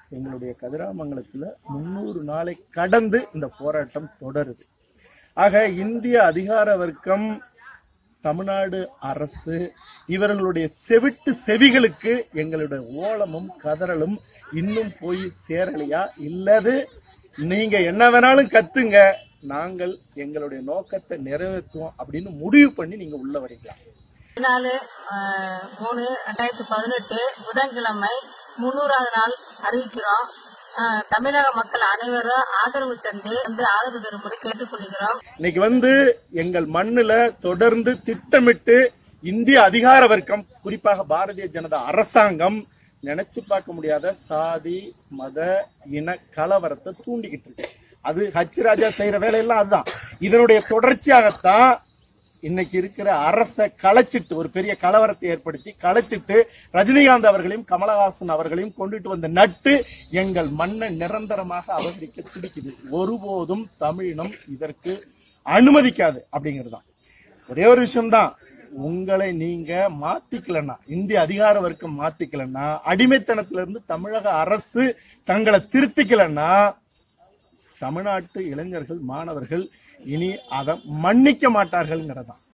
எங்களுடைய கதிராமங்கலத்துல முன்னூறு நாளை கடந்து இந்த போராட்டம் தொடருது ஆக இந்திய அதிகார வர்க்கம் தமிழ்நாடு அரசு இவர்களுடைய செவிட்டு செவிகளுக்கு எங்களுடைய ஓலமும் கதறலும் இன்னும் போய் சேரலையா இல்லது நீங்க என்ன வேணாலும் கத்துங்க நாங்கள் எங்களுடைய நோக்கத்தை நிறைவேற்றுவோம் அப்படின்னு முடிவு பண்ணி நீங்க உள்ள வரீங்களா பதினாலு ஆஹ், மூணு ரெண்டாயிரத்தி பதினெட்டு புதன்கிழமை முன்னூறாவது நாள் அறிவிக்கிறோம் ஆஹ், தமிழக மக்கள் அனைவரும் ஆதரவு தந்து வந்து ஆதரவு தரும்படி கேட்டுக்கொள்கிறோம் இன்னைக்கு வந்து எங்கள் மண்ணுல தொடர்ந்து திட்டமிட்டு இந்திய அதிகார வர்க்கம் குறிப்பாக பாரதிய ஜனதா அரசாங்கம் நினைச்சு பார்க்க முடியாத சாதி மத இன கலவரத்தை தூண்டிக்கிட்டு இருக்கு அது ஹச் ராஜா செய்யற வேலையெல்லாம் அதுதான் இதனுடைய தொடர்ச்சியாகத்தான் இன்னைக்கு இருக்கிற அரசை கலைச்சிட்டு ஒரு பெரிய கலவரத்தை ஏற்படுத்தி கலைச்சிட்டு ரஜினிகாந்த் அவர்களையும் கமலஹாசன் அவர்களையும் கொண்டுட்டு வந்த நட்டு எங்கள் மண்ணை நிரந்தரமாக அபகரிக்க துடிக்குது ஒருபோதும் தமிழினம் இதற்கு அனுமதிக்காது அப்படிங்கிறது தான் ஒரே ஒரு விஷயம்தான் உங்களை நீங்க மாத்திக்கலன்னா இந்திய அதிகார வர்க்கம் மாத்திக்கலன்னா அடிமைத்தனத்திலிருந்து தமிழக அரசு தங்களை திருத்திக்கலன்னா தமிழ்நாட்டு இளைஞர்கள் மாணவர்கள் இனி அதை மன்னிக்க மாட்டார்கள்ங்கிறதான்